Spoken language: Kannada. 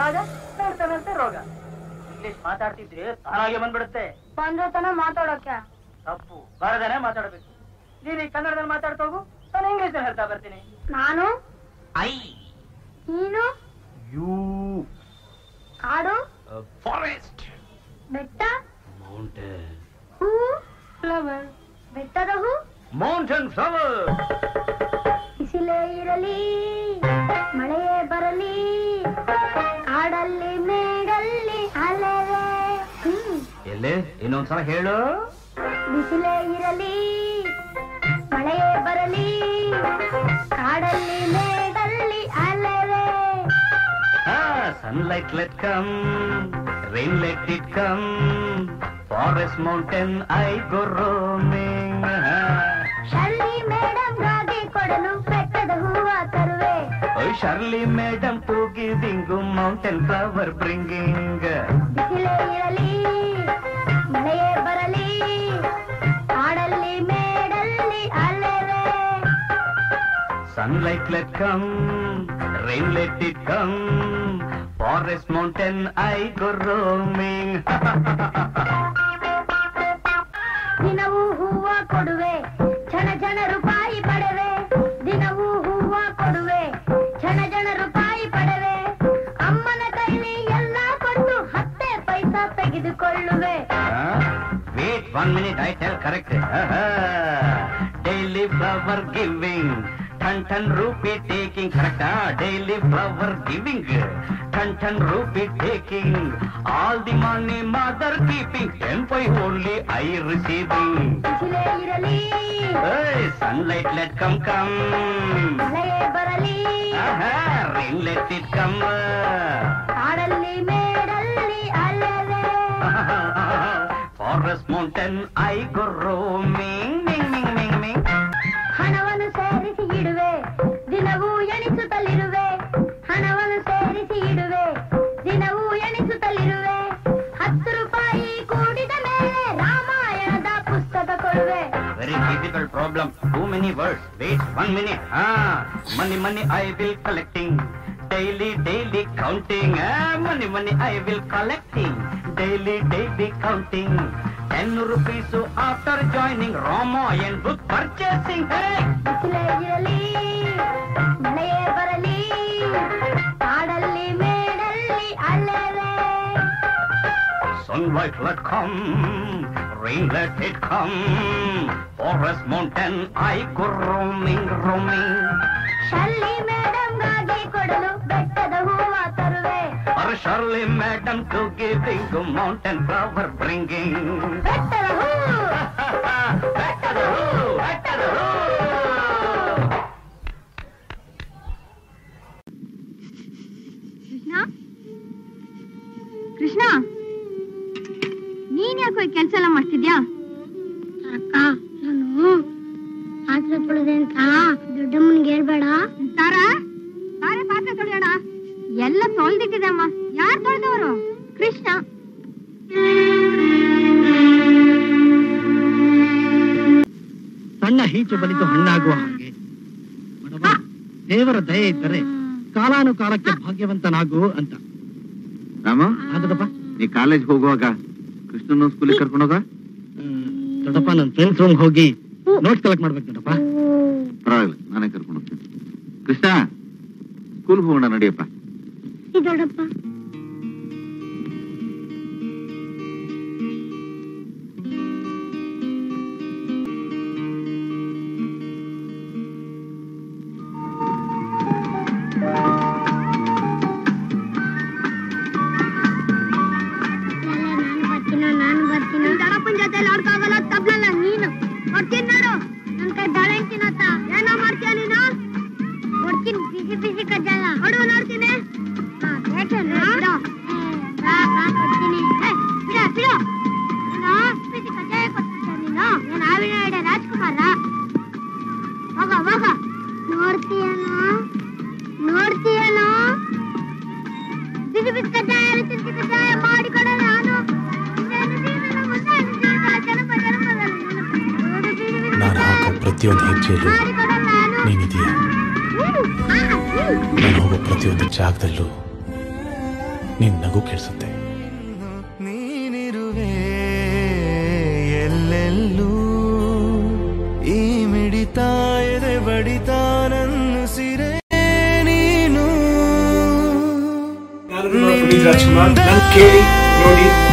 ರಾಗ ನೋಡ್ತಾನಂತೆ ರೋಗ ಇಂಗ್ಲಿಷ್ ಮಾತಾಡ್ತಿದ್ರೆ ತಾನಾಗೆ ಬಂದ್ಬಿಡುತ್ತೆ ಬಂದ್ರೆ ತಾನೇ ಮಾತಾಡೋಕೆ ತಪ್ಪು ಬರದೇನೆ ಮಾತಾಡಬೇಕು ನೀನು ಈ ಕನ್ನಡದಲ್ಲಿ ಮಾತಾಡ್ತಾ ಹೋಗು ನಾನು ಇಂಗ್ಲಿಷ್ ಹೇಳ್ತಾ ಬರ್ತೀನಿ ನಾನು ಐ ನೀನು ಯು ಕಾಡು ಫಾರೆಸ್ಟ್ ಬೆಟ್ಟ ಮೌಂಟೇನ್ ಹೂ ಫ್ಲವರ್ ಬೆಟ್ಟದ ಹೂ ಮೌಂಟೇನ್ ಫ್ಲವರ್ ಬಿಸಿಲೇ ಇರಲಿ ಮಳೆಯೇ ಬರಲಿ ಕಾಡಲ್ಲಿ ಮೇಡಲ್ಲಿ ಅಲೆವೆ ಹ್ಮ್ ಎಲ್ಲಿ ಇನ್ನೊಂದ್ಸಲ ಹೇಳು ಬಿಸಿಲೇ ಇರಲಿ ಮಳೆಯೇ ಬರಲಿ ಕಾಡಲ್ಲಿ ಮೇಡಲ್ಲಿ ಅಲೆವೆ sunlight let come rain let it come forest mountain I go roaming Shirley madam ಗಾಗಿ ಕೊಡಲು ಬೆಟ್ಟದ ಹೂವ ತರುವೆ ಓಯ್ Shirley madam to giving mountain flower bringing ಬಿಸಿಲೇ ಇರಲಿ ಮಳೆಯೇ ಬರಲಿ ಕಾಡಲ್ಲಿ ಮೇಡಲ್ಲಿ ಅಲೆವೆ sunlight let come rain let it come forest mountain I go roaming ದಿನವೂ ಹೂವ ಕೊಡುವೆ ಜನ ಜನ ರೂಪಾಯಿ ಪಡೆವೆ ದಿನವೂ ಹೂವ ಕೊಡುವೆ ಜನ ಜನ ರೂಪಾಯಿ ಪಡೆವೆ ಅಮ್ಮನ ಕೈಲಿ ಎಲ್ಲ ಕೊಟ್ಟು ಹತ್ತೆ ಪೈಸಾ ತೆಗೆದುಕೊಳ್ಳುವೆ wait one minute I tell correct daily flower giving ten ten rupee taking ಕರೆಕ್ಟಾ daily flower giving ten ten rupee taking all the money mother keeping ಎಂಪೈ ಓನ್ಲಿ ಐ ರಿಸೀವಿಂಗ್ ಬಿಸಿಲೇ ಇರಲಿ ಸನ್ಲೈಟ್ ಲೆಟ್ ಕಮ್ ಕಮ್ ಮಳೆಯೇ ಬರಲಿ ರೈನ್ ಲೆಟ್ ಇಟ್ ಕಮ್ ಕಾಡಲ್ಲಿ ಮೇಡಲ್ಲಿ ಅಲೆವೆ forest mountain I go roaming ಮಿಂಗ್ ಮಿಂಗ್ ಮಿಂಗ್ ಮಿಂಗ್ ಹಣವನ್ನು ಸೇರಿಸಿ ಇಡುವೆ ದಿನವೂ ಎಣಿಸುತ್ತಲಿರುವೆ ಹಣವನ್ನು ಸೇರಿಸಿ ಇಡುವೆ ದಿನವೂ ಎಣಿಸುತ್ತಲಿರುವೆ ಹತ್ತು ರೂಪಾಯಿ ಕೂಡಿದ ಮೇಲೆ ರಾಮಾಯಣದ ಪುಸ್ತಕ ಕೊಡುವೆ Very difficult problem. Too many words. Wait one minute. Ah, money, money I will collecting. Daily, daily counting. Ah, money, money I will collecting. Daily, daily counting. Ten rupees after joining Ramayan book purchasing. Hey! ಬಿಸಿಲೇ ಇರಲಿ ಮಳೆಯೇ ಬರಲಿ ಕಾಡಲ್ಲಿ ಮೇಡಲ್ಲಿ ಅಲೆವೆ Sunlight let come, rain let it come. Forest mountain I go roaming, roaming. ಶಲ್ಲಿ ಮೇಡಮ್ಗಾಗಿ ಕೊಡಲು ಬೆಟ್ಟದ ಹೂವ ತರುವೆ Or surely madam to giving to mountain flower bringing. ಬೆಟ್ಟದ ಹೂ ಬೆಟ್ಟದ ಹೂ, ಬೆಟ್ಟದ ಹೂ. ಕೃಷ್ಣ ಕೃಷ್ಣ ನೀನ್ ಯಾಕೋ ಈ ಕೆಲ್ಸ ಎಲ್ಲ ಮಾಡ್ತಿದ್ಯಾ ಅಕ್ಕ ನಾನು ಪಾತ್ರೆ ತೊಳೆದೆ ಅಂತ ದೊಡ್ಡಮ್ಮನ್ಗೆ ಹೇಳ್ಬೇಡ ತಾರ ತಾರೆ ಪಾತ್ರೆ ತೊಳೆಯೋಣ ಎಲ್ಲ ತೊಳ್ದಿಟ್ಟಿದೆ ಅಮ್ಮ ಯಾರು ತೊಳೆದವರು ಕೃಷ್ಣ ಸಣ್ಣ ಹೀಚು ಬಲಿತು ಹಣ್ಣಾಗುವ ಹಾಗೆ ಬಡವ ದೇವರ ದಯೆ ಇದ್ದರೆ ಕಾಲಾನುಕಾಲಕ್ಕೆ ಭಾಗ್ಯವಂತನಾಗು ಅಂತ ರಾಮ ಆಗದಪ್ಪ ನೀ ಕಾಲೇಜ್ಗೆ ಹೋಗುವಾಗ ಕೃಷ್ಣನ ಸ್ಕೂಲಿಗೆ ಕರ್ಕೊಂಡೋಗ ದೊಡ್ಡಪ್ಪ ನನ್ನ ಫ್ರೆಂಡ್ಸ್ ರೂಮ್ ಹೋಗಿ ನೋಟ್ಸ್ ಕಲೆಕ್ಟ್ ಮಾಡ್ಬೇಕು ದೊಡ್ಡಪ್ಪ ಪರವಾಗಿಲ್ಲ ನಾನೇ ಕರ್ಕೊಂಡು ಹೋಗ್ತೀನಿ ಕೃಷ್ಣ ಸ್ಕೂಲ್ ಹೋಗೋಣ ನಡಿಯಪ್ಪ ಈ ದೊಡ್ಡಪ್ಪ ನಾನು ಬರ್ತೀನೋ ನಾನು ಬರ್ತೀನೋ ದೊಡ್ಡಪ್ಪನ ಜೊತೆ ಆಡ್ಕೋಗಲ್ಲ ತಬ್ಲಲ್ಲ ನೀನು ಕೊಡ್ತೀನಿ ನೋಡು ನನ್ ಕೈ ಬಾಳೆ ತಿನ್ನತ್ತ ಏನೋ ಮಾಡ್ತೀಯ ನೀನು ಕೊಡ್ತೀನಿ ಬಿಸಿ ಬಿಸಿ ಕಜ್ಜಾಯ ಕೊಡು ನೋಡ್ತೀನಿ ಹಾ, ಬೇಕೇನು? ಬಿಡು. ಏ, ಬಾ, ಬಾ, ಕೊಡ್ತೀನಿ. ಏ, ಬಿಡು, ಬಿಡು. ನೀನು ಬಿಸಿ ಕಜ್ಜಾಯ ಕೊಡ್ತೀಯ ನೀನು ಏನ್ ಆವಿನ ಎಡೆ ರಾಜ್ಕುಮಾರ ಹೋಗ ಹೋಗ ನೋಡ್ತೀಯನೋ ನೋಡ್ತೀಯನೋ ಬಿಸಿ ಬಿಸಿ ಕಜ್ಜಾಯ ರುಚಿ ಕಜ್ಜಾಯ ಮಾಡಿಕೊಡ ನಾನು ಇನ್ನೇನು ಜೀವನ ಮುಂದೆ ಜೀವನ ಜನ್ಮ ಜನ್ಮದಲ್ಲಿ ನಾನು ಬಿಸಿ ಬಿಸಿ ನಾನು ಹಾಕೋ ಪ್ರತಿಯೊಂದು ಹೆಜ್ಜೆಯಲ್ಲೂ ಮಾಡಿಕೊಡ ನಾನು ನೀನಿದೆಯಾ ಹ್ಮ್. ಆ, ಹ್ಮ್. ನಾನು ಹೋಗೋ ಪ್ರತಿಯೊಂದು ಜಾಗದಲ್ಲೂ ನಿನ್ ನಗು ಕೇಳಿಸುತ್ತೆ ನೀನಿರುವೆ ಎಲ್ಲೆಲ್ಲೂ ಈ ಮಿಡಿತ ಎದೆ ಬಡಿತ ನನ್ನ ಸಿರೆ ನೀನು ನಾನು ಪುನೀತ್ ರಾಜ್ಕುಮಾರ್ ನಾನು ಕೇಳಿ ನೋಡಿ